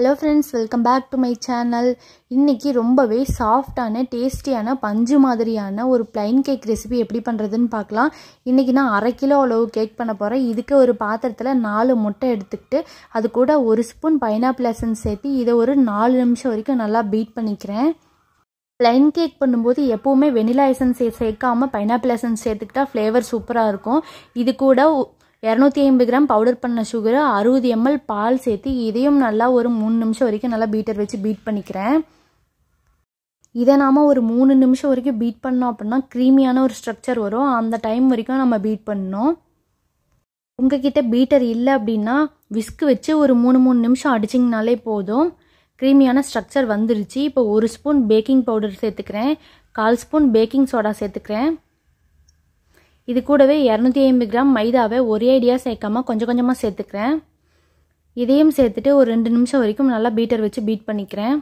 hello friends welcome back to my channel இன்றைக்கி ரொம்பவே சாஃப்டான டேஸ்டியான பஞ்சு மாதிரியான ஒரு ப்ளைன் கேக் ரெசிபி எப்படி பண்ணுறதுன்னு பார்க்கலாம் இன்றைக்கி நான் அரை கிலோ அளவு கேக் பண்ண போகிறேன் இதுக்கு ஒரு பாத்திரத்தில் நாலு முட்டை எடுத்துக்கிட்டு அது கூட ஒரு ஸ்பூன் பைனாப்பிள் எசன்ஸ் சேர்த்து இதை ஒரு நாலு நிமிஷம் வரைக்கும் நல்லா பீட் பண்ணிக்கிறேன் ப்ளைன் கேக் பண்ணும்போது எப்போவுமே வெனிலா எசன்ஸ் சேர்க்காமல் பைனாப்பிள் எசன்ஸ் சேர்த்துக்கிட்டா ஃப்ளேவர் சூப்பராக இருக்கும் இது கூட இரநூத்தி ஐம்பது கிராம் பவுடர் பண்ண சுகரு அறுபது எம்எல் பால் சேர்த்து இதையும் நல்லா ஒரு மூணு நிமிஷம் வரைக்கும் நல்லா பீட்டர் வச்சு பீட் பண்ணிக்கிறேன் இதை நாம் ஒரு மூணு நிமிஷம் வரைக்கும் பீட் பண்ணோம் அப்படின்னா க்ரீமியான ஒரு ஸ்ட்ரக்சர் வரும் அந்த டைம் வரைக்கும் நம்ம பீட் பண்ணணும் உங்ககிட்ட பீட்டர் இல்லை அப்படின்னா விஸ்க்கு வச்சு ஒரு மூணு மூணு நிமிஷம் அடிச்சிங்கனாலே போதும் க்ரீமியான ஸ்ட்ரக்சர் வந்துருச்சு இப்போ ஒரு ஸ்பூன் பேக்கிங் பவுடர் சேர்த்துக்கிறேன் கால் ஸ்பூன் பேக்கிங் சோடா சேர்த்துக்கிறேன் இது கூடவே இரநூத்தி ஐம்பது கிராம் மைதாவை ஒரே ஐடியா சேர்க்காம கொஞ்சம் கொஞ்சமாக சேர்த்துக்கிறேன் இதையும் சேர்த்துட்டு ஒரு ரெண்டு நிமிஷம் வரைக்கும் நல்லா பீட்டர் வச்சு பீட் பண்ணிக்கிறேன்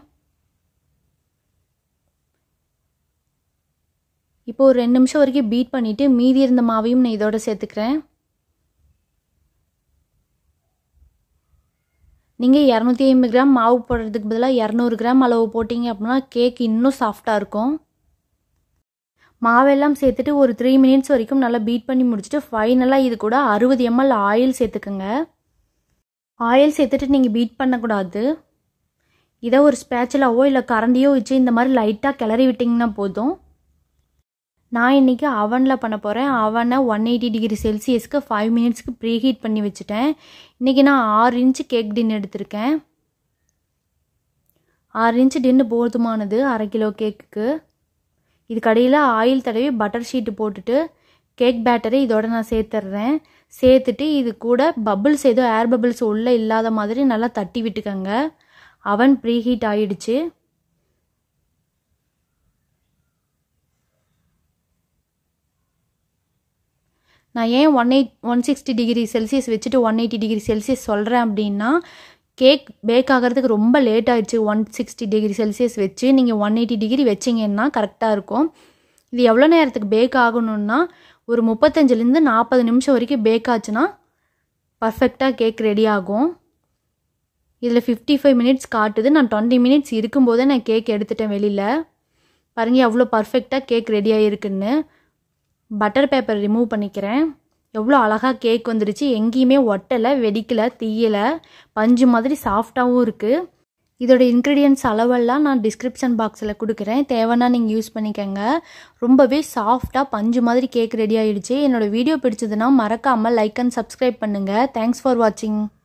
இப்போ ஒரு ரெண்டு நிமிஷம் வரைக்கும் பீட் பண்ணிவிட்டு மீதி இருந்த மாவையும் நான் இதோட சேர்த்துக்கிறேன் நீங்கள் இரநூத்தி ஐம்பது கிராம் மாவு போடுறதுக்கு பதிலாக இரநூறு கிராம் அளவு போட்டிங்க அப்படின்னா கேக் இன்னும் சாஃப்டாக இருக்கும் மாவெல்லாம் சேர்த்துட்டு ஒரு த்ரீ மினிட்ஸ் வரைக்கும் நல்லா பீட் பண்ணி முடிச்சுட்டு ஃபைனலாக இது கூட அறுபது எம்எல் ஆயில் சேர்த்துக்கோங்க ஆயில் சேர்த்துட்டு நீங்கள் பீட் பண்ணக்கூடாது இதை ஒரு ஸ்பேச்சலாவோ இல்லை கரண்டியோ வச்சு இந்த மாதிரி லைட்டாக கிளறி விட்டிங்கன்னா போதும் நான் இன்றைக்கி அவனில் பண்ண போகிறேன் அவனை ஒன் எயிட்டி டிகிரி செல்சியஸ்க்கு ஃபைவ் மினிட்ஸ்க்கு ப்ரீ ஹீட் பண்ணி வச்சுட்டேன் இன்றைக்கி நான் ஆறு இன்ச்சு கேக் டின் எடுத்திருக்கேன் ஆறு இன்ச்சு டின்னு போதுமானது அரை கிலோ கேக்குக்கு இது கடையில் ஆயில் தடவி பட்டர் ஷீட்டு போட்டுட்டு கேக் பேட்டரை இதோட நான் சேர்த்துட்றேன் சேர்த்துட்டு இது கூட பபிள்ஸ் ஏதோ ஏர் பபிள்ஸ் உள்ளே இல்லாத மாதிரி நல்லா தட்டி விட்டுக்கோங்க அவன் ப்ரீ ஹீட் ஆயிடுச்சு நான் ஏன் one eight one sixty degree Celsius வச்சுட்டு ஒன் எயிட்டி டிகிரி செல்சியஸ் சொல்கிறேன் அப்படின்னா கேக் பேக் ஆகிறதுக்கு ரொம்ப லேட் ஆகிடுச்சு ஒன் சிக்ஸ்டி டிகிரி செல்சியஸ் வச்சு நீங்கள் ஒன் எயிட்டி டிகிரி வச்சிங்கன்னா கரெக்டாக இருக்கும் இது எவ்வளோ நேரத்துக்கு பேக் ஆகணுன்னா ஒரு முப்பத்தஞ்சுலேருந்து நாற்பது நிமிஷம் வரைக்கும் பேக் ஆச்சுன்னா பர்ஃபெக்டாக கேக் ரெடி ஆகும் இதில் ஃபிஃப்டி ஃபைவ் மினிட்ஸ் காட்டுது நான் டுவெண்ட்டி மினிட்ஸ் இருக்கும்போதே நான் கேக் எடுத்துட்டேன் வெளியில் பாருங்கள் எவ்வளோ பர்ஃபெக்டாக கேக் ரெடி ஆகிருக்குன்னு பட்டர் பேப்பர் ரிமூவ் பண்ணிக்கிறேன் எவ்வளோ அழகாக கேக் வந்துடுச்சு எங்கேயுமே ஒட்டலை வெடிக்கலை தீயலை பஞ்சு மாதிரி சாஃப்டாகவும் இருக்குது இதோட இன்க்ரீடியன்ட்ஸ் அளவெல்லாம் நான் டிஸ்கிரிப்ஷன் பாக்ஸில் கொடுக்குறேன் தேவைன்னா நீங்கள் யூஸ் பண்ணிக்கோங்க ரொம்பவே சாஃப்டாக பஞ்சு மாதிரி கேக் ரெடி ஆகிடுச்சு என்னோடய வீடியோ பிடிச்சதுன்னா மறக்காமல் லைக் அண்ட் சப்ஸ்கிரைப் பண்ணுங்கள் தேங்க்ஸ் ஃபார் வாட்சிங்